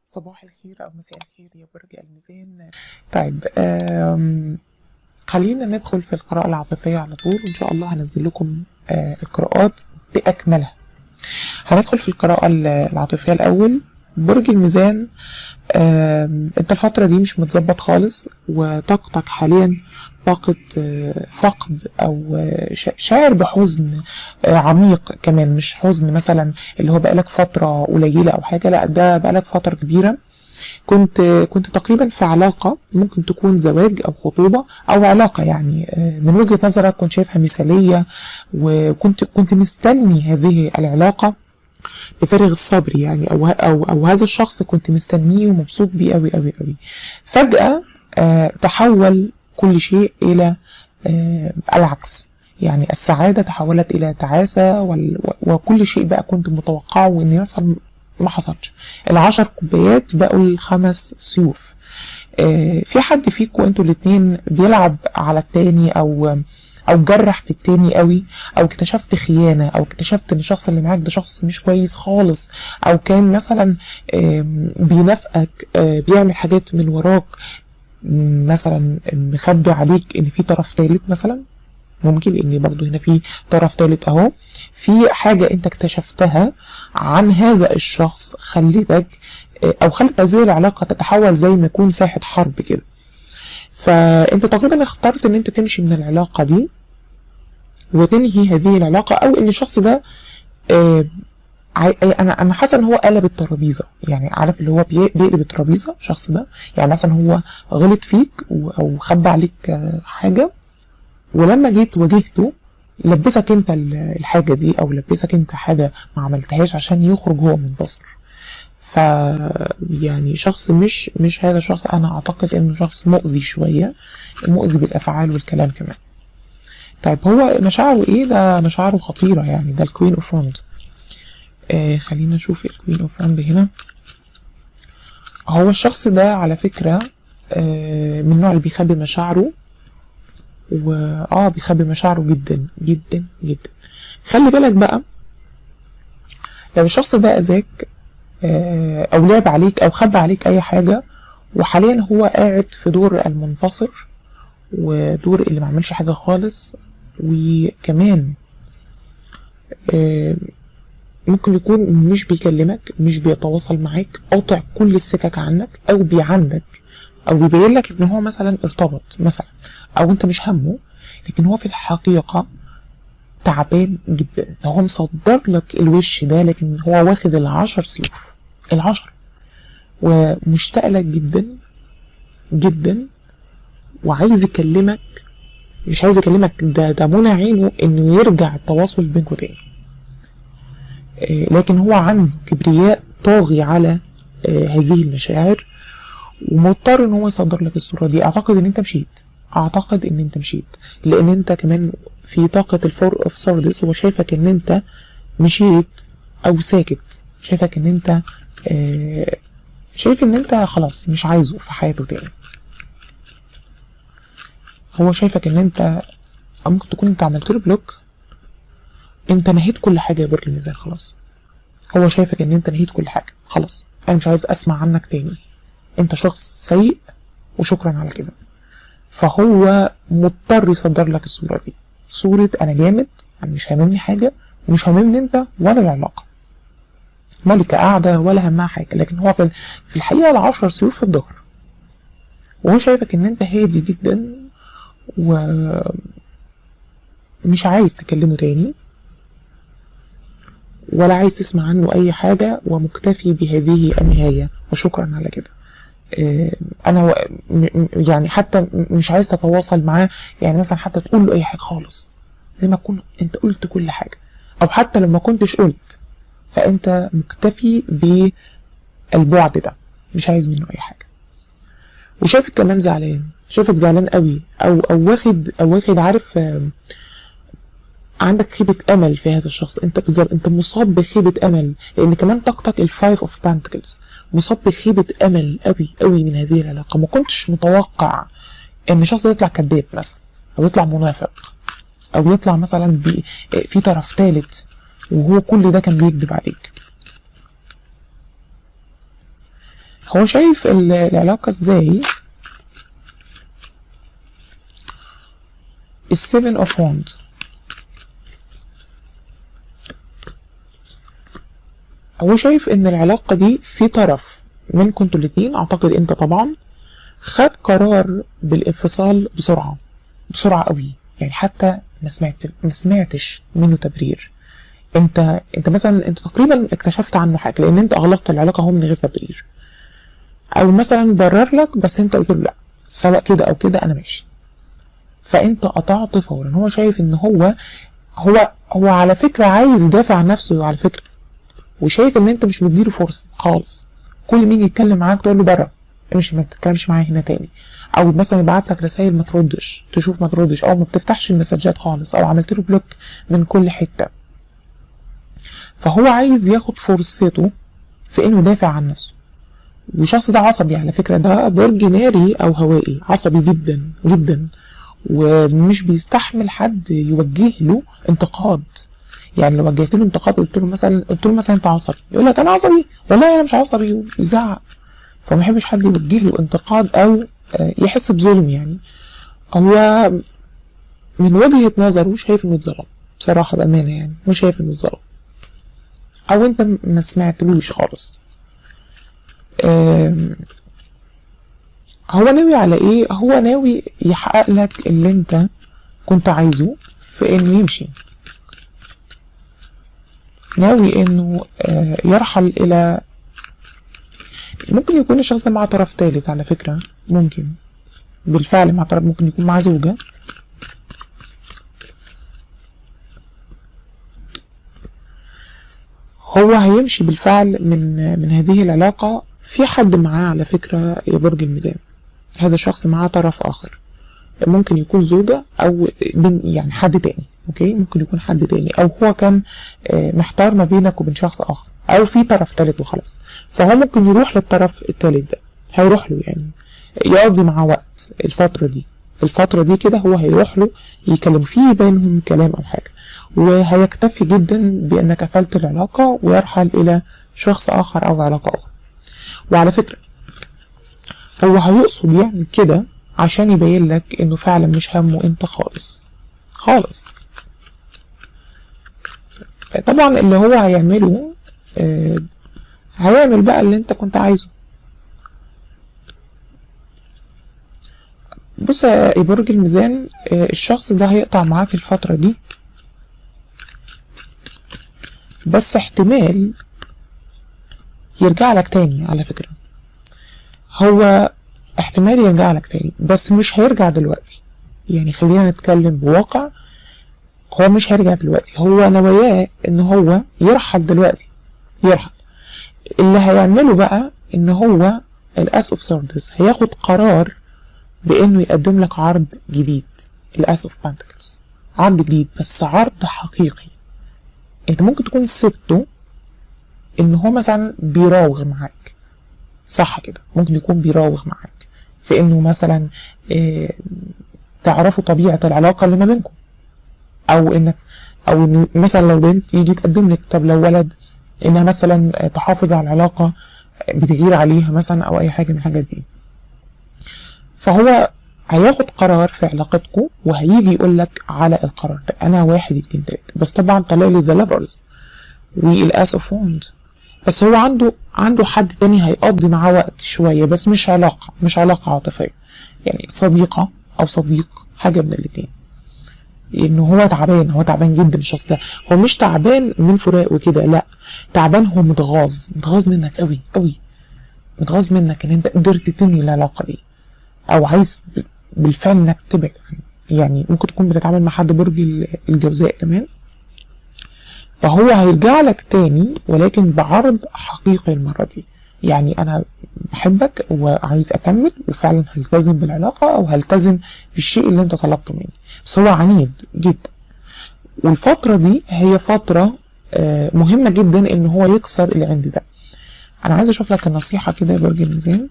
صباح الخير أو مساء الخير يا برج الميزان طيب آم، خلينا ندخل في القراءة العاطفية على طول وإن شاء الله هنزل لكم آه، القراءات بأكملها هندخل في القراءة ال- العاطفية الأول برج الميزان آم، انت الفترة دي مش متظبط خالص وطاقتك حاليا طاقة آه، فقد أو آه، شا- شاعر بحزن آه، عميق كمان مش حزن مثلا اللي هو بقالك فترة قليلة أو حاجة لا ده بقالك فترة كبيرة كنت كنت تقريبا في علاقة ممكن تكون زواج أو خطوبة أو علاقة يعني آه، من وجهة نظرك كنت شايفها مثالية وكنت كنت مستني هذه العلاقة بفارغ الصبر يعني أو أو أو هذا الشخص كنت مستنيه ومبسوط بيه أوي أوي أوي فجأة آه، تحول كل شيء إلى آه، العكس يعني السعادة تحولت إلى تعاسة وال- وكل شيء بقى كنت متوقعه إنه يحصل ما حصلش العشر كوبايات بقوا الخمس سيوف آه، في حد فيكم انتوا الاتنين بيلعب على التاني او او جرح في التاني قوي او اكتشفت خيانة او اكتشفت ان الشخص اللي معاك ده شخص مش كويس خالص او كان مثلا آم، بينافقك آه، بيعمل حاجات من وراك م، مثلا مخبي عليك ان في طرف ثالث مثلا ممكن لان برضو هنا في طرف ثالث اهو في حاجة انت اكتشفتها عن هذا الشخص خلتك آه، او خلت هذه العلاقة تتحول زي ما يكون ساحة حرب كده فانت تقريبا اخترت ان انت تمشي من العلاقة دي وتنهي هذه العلاقة او ان الشخص ده آه، عاي- انا انا حاسه ان هو قلب الترابيزه يعني عارف اللي هو بي- بيقلب الترابيزه الشخص ده يعني مثلا هو غلط فيك و- او خبى عليك آه، حاجه ولما جيت واجهته لبسك انت ال- الحاجه دي او لبسك انت حاجه ما عملتهاش عشان يخرج هو منتصر ف يعني شخص مش مش هذا الشخص انا اعتقد انه شخص مؤذي شويه مؤذي بالافعال والكلام كمان طيب هو مشاعره ايه ده مشاعره خطيره يعني ده الكوين اوف وند آه خلينا نشوف الكوين اوف وند هنا هو الشخص ده على فكرة آه من النوع اللي بيخبي مشاعره و اه بيخبي مشاعره جدا جدا جدا خلي بالك بقى لو الشخص ده اذاك آه او لعب عليك او خبى عليك اي حاجة وحاليا هو قاعد في دور المنتصر ودور اللي ما عملش حاجة خالص وكمان آه ممكن يكون مش بيكلمك مش بيتواصل معاك قاطع كل السكك عنك او بيعندك او بيبين لك ان هو مثلا ارتبط مثلا او انت مش همه لكن هو في الحقيقة تعبان جدا هو مصدر لك الوش ده لكن هو واخد العشر سيوف العشر ومشتاق لك جدا جدا وعايز يكلمك مش عايز يكلمك ده ده منى عينه انه يرجع التواصل بينكم تاني آه، لكن هو عنده كبرياء طاغي على آه، هذه المشاعر ومضطر ان هو يصدر لك الصورة دي اعتقد ان انت مشيت اعتقد ان انت مشيت لان انت كمان في طاقة الفور اوف سوردس هو شايفك ان انت مشيت او ساكت شايفك ان انت آه، شايف ان انت خلاص مش عايزه في حياته تاني هو شايفك ان انت أو ممكن تكون انت عملت له بلوك انت نهيت كل حاجة يا برج الميزان خلاص هو شايفك ان انت نهيت كل حاجة خلاص انا مش عايز اسمع عنك تاني انت شخص سيء وشكرا على كده فهو مضطر يصدر لك الصورة دي صورة انا جامد انا مش هاممني حاجة ومش هاممني انت ولا العلاقة ملكة قاعدة ولا همها حاجة لكن هو في في الحقيقة العشر سيوف في الظهر وهو شايفك ان انت هادي جدا و مش عايز تكلمه تاني ولا عايز تسمع عنه أي حاجة ومكتفي بهذه النهاية وشكرا على كده آه، أنا و- م- م- يعني حتى م- مش عايز تتواصل معاه يعني مثلا حتى تقول له أي حاجة خالص زي ما تكون أنت قلت كل حاجة أو حتى لو ما كنتش قلت فأنت مكتفي بالبعد ده مش عايز منه أي حاجة وشايفك كمان زعلان شايفك زعلان قوي أو أو واخد أو واخد عارف آم، عندك خيبة أمل في هذا الشخص أنت بالظبط أنت مصاب بخيبة أمل لأن كمان طاقتك الفايف أوف بانتكلز مصاب بخيبة أمل قوي قوي من هذه العلاقة ما كنتش متوقع إن شخص يطلع كذاب مثلا أو يطلع منافق أو يطلع مثلا بي- في طرف ثالث وهو كل ده كان بيكذب عليك هو شايف ال- العلاقة ازاي السيفن اوف وند هو شايف ان العلاقة دي في طرف منكم انتوا الاتنين اعتقد انت طبعا خد قرار بالانفصال بسرعة بسرعة قوي يعني حتى ما سمعت ما سمعتش منه تبرير انت انت مثلا انت تقريبا اكتشفت عنه حاجة لان انت اغلقت العلاقة هو من غير تبرير او مثلا برر لك بس انت قلت له لا سواء كده او كده انا ماشي فانت قطعت فورا هو شايف ان هو هو هو على فكرة عايز يدافع عن نفسه على فكرة وشايف ان انت مش مديله فرصة خالص كل ما يجي يتكلم معاك تقول له بره امشي ما تتكلمش معايا هنا تاني او مثلا يبعت لك رسائل ما تردش تشوف ما تردش او ما بتفتحش المسجات خالص او عملت له بلوك من كل حتة فهو عايز ياخد فرصته في انه يدافع عن نفسه والشخص ده عصبي على فكرة ده برج ناري او هوائي عصبي جدا جدا ومش بيستحمل حد يوجه له انتقاد يعني لو وجهت له انتقاد قلت له مثلا قلت له مثلا انت عصبي يقول لك انا عصبي والله انا مش عصبي ويزعق فما يحبش حد يوجه له انتقاد او آه، يحس بظلم يعني هو من وجهة نظره شايف انه اتظلم بصراحة بأمانة يعني هو شايف انه اتظلم او انت م- ما سمعتلوش خالص آم، هو ناوي على ايه هو ناوي يحقق لك اللي انت كنت عايزه في انه يمشي ناوي انه آه، يرحل الى ممكن يكون الشخص ده مع طرف ثالث على فكرة ممكن بالفعل مع طرف ممكن يكون مع زوجة هو هيمشي بالفعل من من هذه العلاقة في حد معاه على فكرة يا برج الميزان هذا الشخص معاه طرف آخر ممكن يكون زوجة أو بين يعني حد تاني أوكي ممكن يكون حد تاني أو هو كان آه، محتار ما بينك وبين شخص آخر أو في طرف تالت وخلاص فهو ممكن يروح للطرف التالت ده هيروح له يعني يقضي معاه وقت الفترة دي في الفترة دي كده هو هيروح له يكلم فيه بينهم كلام أو حاجة وهيكتفي جدا بأنك قفلت العلاقة ويرحل إلى شخص آخر أو علاقة أخرى وعلى فكرة هو هيقصد يعمل كده عشان يبين لك إنه فعلا مش همه أنت خالص خالص طبعا اللي هو هيعمله آه، هيعمل بقى اللي انت كنت عايزه بص يا برج الميزان آه، الشخص ده هيقطع معاك الفترة دي بس احتمال يرجع لك تاني على فكرة هو احتمال يرجع لك تاني بس مش هيرجع دلوقتي يعني خلينا نتكلم بواقع هو مش هيرجع دلوقتي هو نواياه ان هو يرحل دلوقتي يرحل اللي هيعمله بقى ان هو الاس اوف سوردس هياخد قرار بانه يقدم لك عرض جديد الاس اوف بانتكلز عرض جديد بس عرض حقيقي انت ممكن تكون سبته ان هو مثلا بيراوغ معاك صح كده ممكن يكون بيراوغ معاك في انه مثلا اه تعرفوا طبيعة العلاقة اللي ما بينكم او انك او ان مثلا لو بنت يجي تقدم لك طب لو ولد انها مثلا تحافظ على العلاقة بتغير عليها مثلا او اي حاجة من الحاجات دي فهو هياخد قرار في علاقتكم وهيجي يقول لك على القرار ده انا واحد اتنين تلاته بس طبعا طلع لي ذا لافرز والاس اوف ووند بس هو عنده عنده حد تاني هيقضي معاه وقت شويه بس مش علاقه مش علاقه عاطفيه يعني صديقه او صديق حاجه من الاتنين انه هو تعبان هو تعبان جدا الشخص ده هو مش تعبان من فراق وكده لا تعبان هو متغاظ متغاظ منك قوي قوي متغاظ منك ان انت قدرت تنهي العلاقه دي او عايز بالفعل انك تبعد عنه يعني ممكن تكون بتتعامل مع حد برج الجوزاء كمان فهو هيرجع لك تاني ولكن بعرض حقيقي المرة دي يعني انا بحبك وعايز اكمل وفعلا هلتزم بالعلاقة او هلتزم بالشيء اللي انت طلبته مني بس هو عنيد جدا والفترة دي هي فترة مهمة جدا ان هو يكسر العند ده انا عايز اشوف لك النصيحة كده يا برج الميزان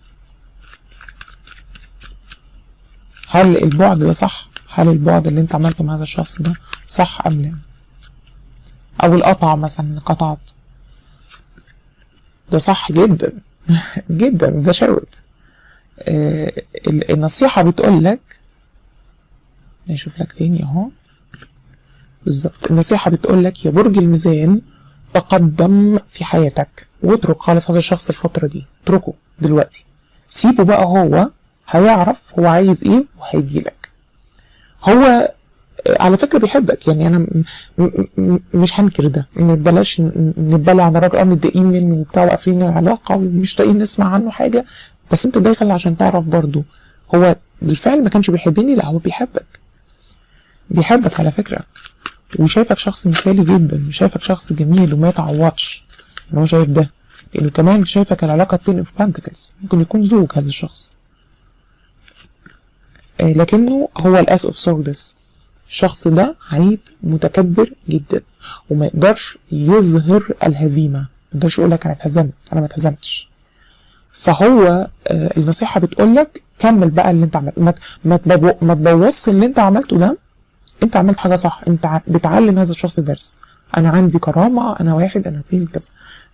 هل البعد ده صح هل البعد اللي انت عملته مع هذا الشخص ده صح ام لا او القطع مثلا قطعت ده صح جدا جدا ده شوت آه ال- النصيحة بتقول لك نشوف لك تاني اهو بالظبط النصيحة بتقول لك يا برج الميزان تقدم في حياتك واترك خالص هذا الشخص الفترة دي اتركه دلوقتي سيبه بقى هو هيعرف هو عايز ايه وهيجي لك هو على فكرة بيحبك يعني انا م- م- م- مش هنكر ده إن بلاش ن- نتبلع عن الراجل اه متضايقين منه وبتاع وقافلين العلاقة ومش طايقين نسمع عنه حاجة بس انت داخل عشان تعرف برضه هو بالفعل ما كانش بيحبني لا هو بيحبك بيحبك على فكرة وشايفك شخص مثالي جدا وشايفك شخص جميل وما يتعوضش ان هو شايف ده لانه كمان شايفك العلاقة تين اوف بانتكلز ممكن يكون زوج هذا الشخص آه، لكنه هو الاس اوف سوردس الشخص ده عنيد متكبر جدا وما يقدرش يظهر الهزيمة ما يقدرش يقول لك انا اتهزمت انا ما اتهزمتش فهو آه، النصيحة بتقول لك كمل بقى اللي انت عملته ما ما تبو- ما تبوظش اللي انت عملته ده انت عملت حاجة صح انت ع- بتعلم هذا الشخص درس انا عندي كرامة انا واحد انا اتنين كذا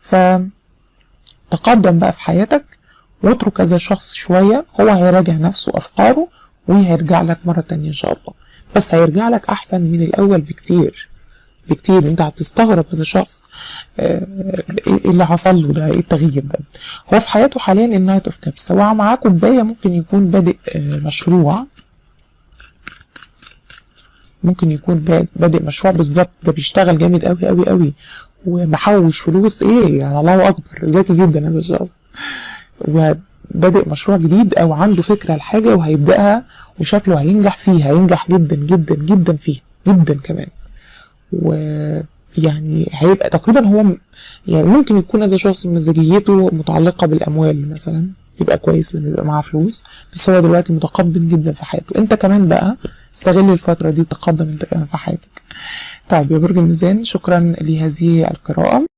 فتقدم بقى في حياتك واترك هذا الشخص شوية هو هيراجع نفسه افكاره وهيرجع لك مرة تانية ان شاء الله بس هيرجع لك احسن من الاول بكتير بكتير انت هتستغرب هذا الشخص آه، ايه اللي حصل له ده ايه التغيير ده هو في حياته حاليا النايت اوف كابس هو معاه كوبايه ممكن يكون بادئ آه، مشروع ممكن يكون باد- بادئ مشروع بالظبط ده بيشتغل جامد قوي قوي قوي ومحوش فلوس ايه يعني الله اكبر ذكي جدا هذا الشخص وبادئ مشروع جديد او عنده فكره لحاجه وهيبداها وشكله هينجح فيه هينجح جدا جدا جدا فيه جدا كمان ويعني هيبقى تقريبا هو م- يعني ممكن يكون هذا الشخص مزاجيته متعلقة بالأموال مثلا يبقى كويس لما يبقى معاه فلوس بس هو دلوقتي متقدم جدا في حياته انت كمان بقى استغل الفترة دي وتقدم انت كمان في حياتك طيب يا برج الميزان شكرا لهذه القراءة